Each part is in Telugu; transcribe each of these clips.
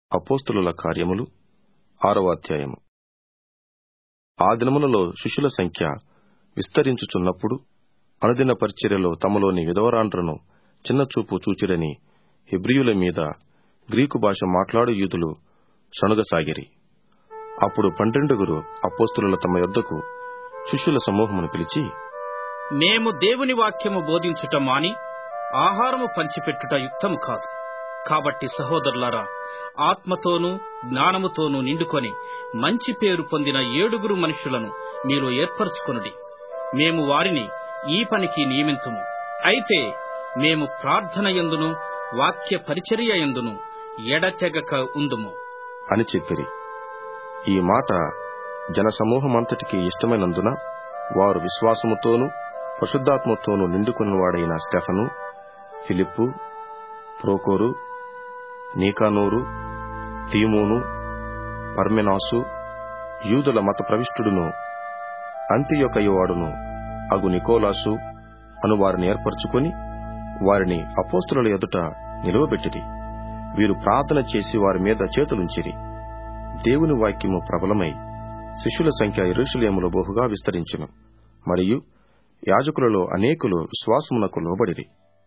అపోస్తులుల కార్యములు ఆరవ అధ్యాయము ఆ దినములలో శిష్యుల సంఖ్య విస్తరించుచున్నప్పుడు అనుదిన పరిచర్యలో తమలోని విధవరాండ్రను చిన్నచూపు చూచిరని హెబ్రియుల మీద గ్రీకు భాష మాట్లాడు యూదులు సణుగసాగిరి అప్పుడు పన్నెండుగురు అపోస్తులు తమ యొద్దకు శిష్యుల సమూహమును పిలిచి మేము దేవుని వాక్యము బోధించుట మాని ఆహారము పంచిపెట్టుట యుక్తము కాదు కాబట్టి సహోదరులారా ఆత్మతోనూ జ్ఞానముతోనూ నిండుకొని మంచి పేరు పొందిన ఏడుగురు మనుషులను మీరు ఏర్పరచుకొనుడి మేము వారిని ఈ పనికి నియమింతుము అయితే మేము ప్రార్థన ఎందును వాక్య పరిచర్య ఎందును ఎడతెగక ఉందుము అని చెప్పిరి ఈ మాట జనసమూహమంతటికి ఇష్టమైనందున వారు విశ్వాసముతోనూ పరిశుద్ధాత్మతోనూ నిండుకున్నవాడైన స్టెఫను ఫిలిప్పు ప్రోకోరు నీకానూరు తీమోను పర్మెనాసు యూదుల మత ప్రవిష్టుడును అంత్యొకయువాడును అగు నికోలాసు అను వారిని ఏర్పరచుకొని వారిని అపోస్తుల ఎదుట నిలువబెట్టిరి వీరు ప్రార్థన చేసి వారి మీద చేతులుంచిరి దేవుని వాక్యము ప్రబలమై శిష్యుల సంఖ్య ఎరుషులేములో బహుగా విస్తరించును మరియు యాజకులలో అనేకులు విశ్వాసమునకు లోబడిరి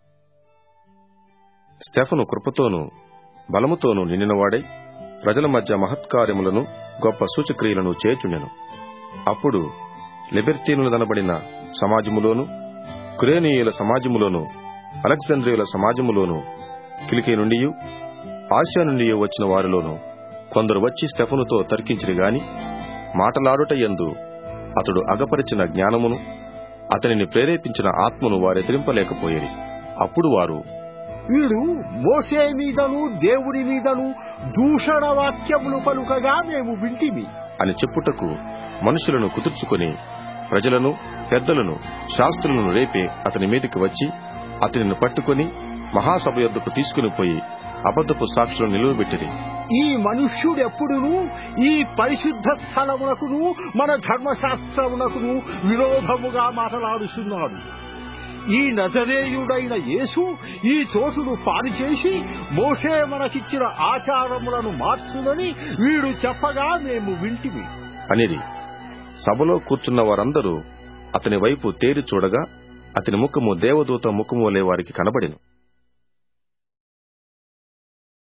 స్టెఫను కృపతోనూ బలముతోనూ నిండినవాడై ప్రజల మధ్య మహత్కార్యములను గొప్ప సూచక్రియలను చేర్చుండెను అప్పుడు లిబెర్టీనులనబడిన సమాజములోను కురేనీయుల సమాజములోను అలెగ్జాండ్రియుల సమాజములోను కిలికే నుండి ఆసియా నుండి వచ్చిన వారిలోను కొందరు వచ్చి స్టెఫనుతో తర్కించిరి గాని మాటలాడుట యందు అతడు అగపరిచిన జ్ఞానమును అతనిని ప్రేరేపించిన ఆత్మను వారెదిరింపలేకపోయేది అప్పుడు వారు వీడు మోసే మీదను దేవుని మీదను దూషణ వాక్యములు పలుకగా మేము వింటిమి అని చెప్పుటకు మనుషులను కుదుర్చుకొని ప్రజలను పెద్దలను శాస్త్రులను రేపే అతని మీదకి వచ్చి అతనిని పట్టుకొని మహాసభ యొద్దకు తీసుకుని పోయి అబద్ధపు సాక్షులను నిలువబెట్టిరి ఈ మనుష్యుడెప్పుడును ఈ పరిశుద్ధ స్థలమునకును మన ధర్మశాస్త్రమునకును విరోధముగా మాట్లాడుతున్నాడు ఈ నజరేయుడైన యేసు ఈ చోటును పాడు చేసి మోషే మనకిచ్చిన ఆచారములను మార్చునని వీడు చెప్పగా మేము వింటిమి అనిరి సభలో కూర్చున్న వారందరూ అతని వైపు తేరి చూడగా అతని ముఖము దేవదూత ముఖము వలె వారికి కనబడెను